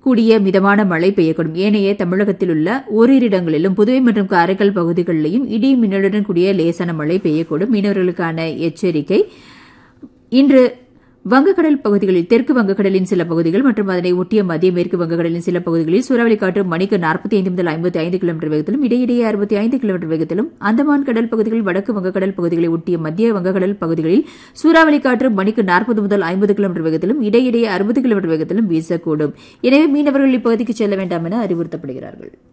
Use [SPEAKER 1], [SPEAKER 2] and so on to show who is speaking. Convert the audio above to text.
[SPEAKER 1] கூடிய மிதமான மழை பெய்யக்கூடும் ஏனைய தமிழகத்தில் உள்ள ஓரிரு இடங்களிலும் புதுவை மற்றும் காரைக்கால் பகுதிகளிலும் இடி மின்னலுடன் கூடிய லேசான மழை பெய்யக்கூடும் மீனவர்களுக்கான எச்சரிக்கை இன்று வங்கக்கடல் பகுதிகளில் தெற்கு வங்கக்கடலின் சில பகுதிகள் மற்றும் அதனை ஒட்டிய மத்திய மேற்கு வங்கக்கடலின் சில பகுதிகளில் சூறாவளி காற்று மணிக்கு நாற்பத்தி ஐந்து முதல் ஐம்பத்தி ஐந்து கிலோமீட்டர் வேகத்திலும் இடையிடையே அறுபத்தி ஐந்து கிலோமீட்டர் வேகத்திலும் அந்தமான் கடல் பகுதிகள் வடக்கு வங்கக்கடல் பகுதிகளை ஒட்டிய மத்திய வங்கக்கடல் பகுதிகளில் சூறாவளி காற்று மணிக்கு நாற்பது முதல் ஐம்பது கிலோமீட்டர் வேகத்திலும் இடையிடையே அறுபது கிலோமீட்டர் வேகத்திலும் வீசக்கூடும் எனவே மீனவர்கள் இப்பகுதிக்கு செல்ல வேண்டாம் என அறிவுறுத்தப்படுகிறார்கள்